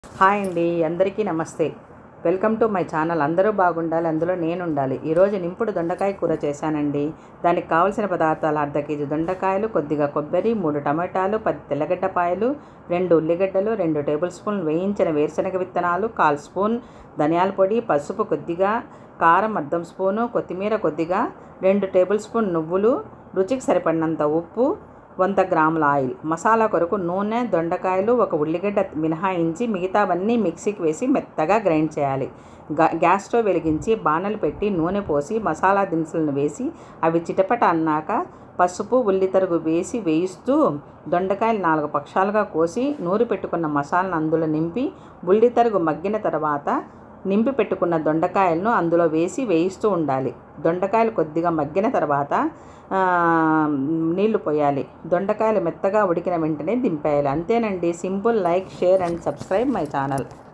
hi అండి అందరికీ నమస్తే వెల్కమ్ టు మై ఛానల్ అందరూ బాగుండాలి అందులో నేను ఉండాలి ఈరోజు నింపుడు దొండకాయ కూర చేశానండి దానికి కావలసిన పదార్థాలు అర్ధ కేజీ దొండకాయలు కొద్దిగా కొబ్బరి మూడు టమాటాలు పది తెల్లగడ్డపాయలు రెండు ఉల్లిగడ్డలు రెండు టేబుల్ స్పూన్ వేయించిన వేరుశనగ విత్తనాలు కాల్ స్పూన్ ధనియాల పొడి పసుపు కొద్దిగా కారం అర్ధం స్పూను కొత్తిమీర కొద్దిగా రెండు టేబుల్ స్పూన్ నువ్వులు రుచికి సరిపడినంత ఉప్పు వంద గ్రాముల ఆయిల్ మసాలా కొరకు నూనె దొండకాయలు ఒక ఉల్లిగడ్డ మినహాయించి మిగతావన్నీ మిక్సీకి వేసి మెత్తగా గ్రైండ్ చేయాలి గా- గ్యాస్ స్టవ్ వెలిగించి బాణలు పెట్టి నూనె పోసి మసాలా దినుసులను వేసి అవి చిటపట అన్నాక పసుపు ఉల్లితరుగు వేసి వేయిస్తూ దొండకాయలు నాలుగు పక్షాలుగా కోసి నూరు పెట్టుకున్న మసాలాను అందులో నింపి ఉల్లితరుగు మగ్గిన తర్వాత నింపి పెట్టుకున్న దొండకాయలను అందులో వేసి వేయిస్తూ ఉండాలి దొండకాయలు కొద్దిగా మగ్గిన తర్వాత ఆ, నీళ్లు పోయాలి దొండకాయలు మెత్తగా ఉడికిన వెంటనే దింపేయాలి అంతేనండి simple like share and subscribe my channel